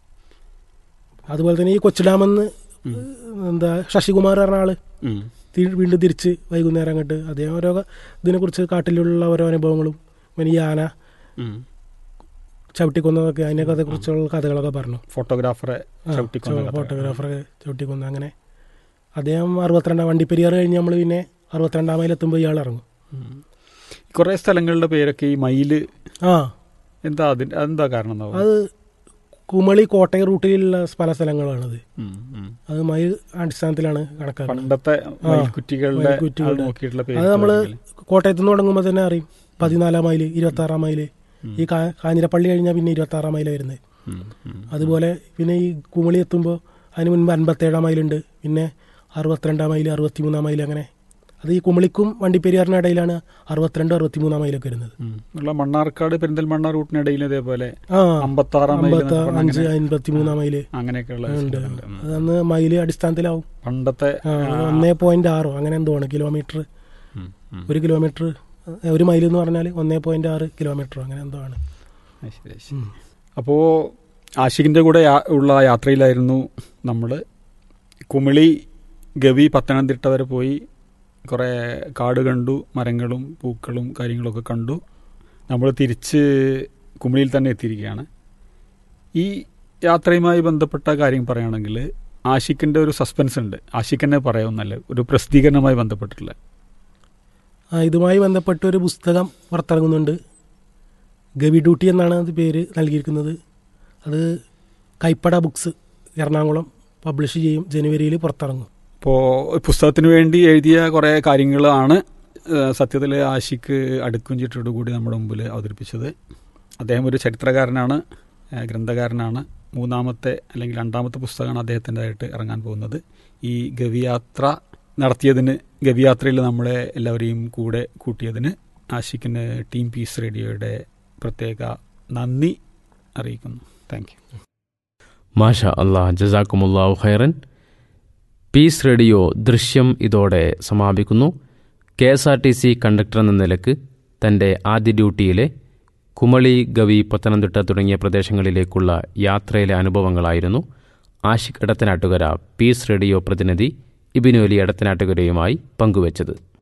അതുപോലെ തന്നെ ഈ കൊച്ചു ഡാമെന്ന് ഉം. എന്താ ശശികുമാർ പറഞ്ഞ ആള് ഉം. തി- വീണ്ടും തിരിച്ച് വൈകുന്നേരം അങ്ങോട്ട് അദ്ദേഹം ഓരോ ഇതിനെക്കുറിച്ച് കാട്ടിലുള്ള ഓരോ അനുഭവങ്ങളും പിന്നെ ഈ ആന ഉം. ചവിട്ടിക്കൊന്നതൊക്കെ അതിനൊക്കെ കുറിച്ചുള്ള കഥകളൊക്കെ പറഞ്ഞു ഫോട്ടോഗ്രാഫറെ ആ, ചവിട്ടിക്കൊന്ന കഥ. ഫോട്ടോഗ്രാഫറൊക്കെ ചവിട്ടിക്കൊന്ന് അങ്ങനെ അദ്ദേഹം അറുപത്തിരണ്ടാം വണ്ടിപ്പെരിയാർ കഴിഞ്ഞ് നമ്മൾ പിന്നെ അറുപത്തിരണ്ടാം മൈൽ എത്തുമ്പോൾ ഇയാൾ ഇറങ്ങും ഉം. കുറേ സ്ഥലങ്ങളുടെ പേരൊക്കെ ഈ മയില് ആ എന്താ അതിന്റെ അതെന്താ കാരണം എന്നാവും? അത് കുമളി കോട്ടയം റൂട്ടിലുള്ള പല സ്ഥലങ്ങളാണത് ഉം, ഉം. അത് മൈൽ അടിസ്ഥാനത്തിലാണ് കണക്കാക്കുന്നത് പണ്ടത്തെ മയിൽക്കുറ്റികളുടെ മയിൽക്കുറ്റികളുടെ. അത് നോക്കിയിട്ടുള്ള പേര് അത് നമ്മള് ആണെങ്കിൽ. കോട്ടയത്ത് നിന്ന് തുടങ്ങുമ്പോൾ തന്നെ അറിയും പതിനാലാം മൈല് ഇരുപത്തി ആറാം മൈല് ഉം. ഈ കാ- കാഞ്ഞിരപ്പള്ളി കഴിഞ്ഞാൽ പിന്നെ ഇരുപത്തി ആറാം മൈല വരുന്നത് ഉം, ഉം. അതുപോലെ പിന്നെ ഈ കുമളി എത്തുമ്പോൾ അതിന് മുൻപ് അൻപത്തേഴാം മൈലുണ്ട് പിന്നെ അറുപത്തിരണ്ടാം മൈല് അറുപത്തിമൂന്നാം മൈല് അങ്ങനെ അത് ഈ കുമളിക്കും വണ്ടിപ്പെരിയാറിനും ഇടയിലാണ് അറുപത്തിരണ്ട് അറുപത്തിമൂന്നാം മൈലൊക്കെ വരുന്നത് ഉം. ഉള്ള മണ്ണാർക്കാട് പെരിന്തൽമണ്ണ റൂട്ടിനിടയിൽ ഇതേപോലെ ആ അമ്പത്താറാം മൈൽ അമ്പത്തി എന്നൊക്കെ പറഞ്ഞ് അഞ്ച് അങ്ങനെ- അൻപത്തിമൂന്നാം മൈല് അങ്ങനെയൊക്കെയുള്ള ഉണ്ട് സ്ഥലമുണ്ട്. ഉം. അതന്ന് മൈല് അടിസ്ഥാനത്തിലാവും പണ്ടത്തെ ആ, ആ, ഒന്നേ പോയിന്റ് ആറോ അങ്ങനെ എന്തോ ആണ് കിലോമീറ്റർ ഉം, ഉം. ഒരു കിലോമീറ്റർ ഒരു മൈൽ എന്ന് പറഞ്ഞാൽ ഒന്നേ പോയിന്റ് ആറ് കിലോമീറ്റർ അങ്ങനെ എന്തോ ആണ് ആ, ശരി, ശരി. അപ്പോ ആഷിഖിന്റെ കൂടെ യാ- ഉള്ള യാത്രയിലായിരുന്നു നമ്മൾ കുമിളി ഗവി പത്തനംതിട്ട വരെ പോയി കുറേ കാട് കണ്ടു മരങ്ങളും പൂക്കളും കാര്യങ്ങളൊക്കെ കണ്ടു നമ്മൾ തിരിച്ച് കുമിളിയിൽ തന്നെ എത്തിയിരിക്കുകയാണ് ഈ യാത്രയുമായി ബന്ധപ്പെട്ട കാര്യം പറയുകയാണെങ്കിൽ ആഷിഖിന്റെ ഒരു സസ്പെൻസ് ഉണ്ട് ആഷിഖിനെ പറയാവുന്നല്ല ഒരു പ്രസിദ്ധീകരണവുമായി ബന്ധപ്പെട്ടിട്ടുള്ള ആ, ഇതുമായി ബന്ധപ്പെട്ട് ഒരു പുസ്തകം പുറത്തിറങ്ങുന്നുണ്ട് ഗവി ഡ്യൂട്ടി എന്നാണ് അത് പേര് നൽകിയിരിക്കുന്നത് അത് കൈപ്പട ബുക്സ് എറണാകുളം പബ്ലിഷ് ചെയ്യും ജനുവരിയിൽ പുറത്തിറങ്ങും ഇപ്പോൾ പുസ്തകത്തിന് വേണ്ടി എഴുതിയ കുറേ കാര്യങ്ങളാണ് സത്യത്തിൽ ആഷിക്ക് അടുക്കും ചിട്ടോടു കൂടി നമ്മുടെ മുമ്പിൽ അവതരിപ്പിച്ചത് അദ്ദേഹം ഒരു ചരിത്രകാരനാണ് ഏഹ് ഗ്രന്ഥകാരനാണ് മൂന്നാമത്തെ അല്ലെങ്കിൽ രണ്ടാമത്തെ പുസ്തകമാണ് അദ്ദേഹത്തിൻ്റെതായിട്ട് ഇറങ്ങാൻ പോകുന്നത് ഈ ഗവിയാത്ര നടത്തിയതിന് ഗവിയാത്രയിൽ നമ്മളെ എല്ലാവരെയും കൂടെ കൂട്ടിയതിന് ആഷിക്കിന് ടീം പീസ് റേഡിയോയുടെ പ്രത്യേക നന്ദി അറിയിക്കുന്നു താങ്ക് യു മാഷ അള്ളാഹ് ജസാക്കുമുല്ലാഹു ഖൈറൻ പീസ് റേഡിയോ ദൃശ്യം ഇതോടെ സമാപിക്കുന്നു K S R T C conductor എന്ന നിലക്ക് തൻ്റെ ആദ്യ ഡ്യൂട്ടിയിലെ കുമളി ഗവി പത്തനംതിട്ട തുടങ്ങിയ പ്രദേശങ്ങളിലേക്കുള്ള യാത്രയിലെ അനുഭവങ്ങളായിരുന്നു ആഷിഖ് എടത്തനാട്ടുകര പീസ് റേഡിയോ പ്രതിനിധി ഇബിനു അലി എടത്തനാട്ടുകരയുമായി പങ്കുവച്ചത്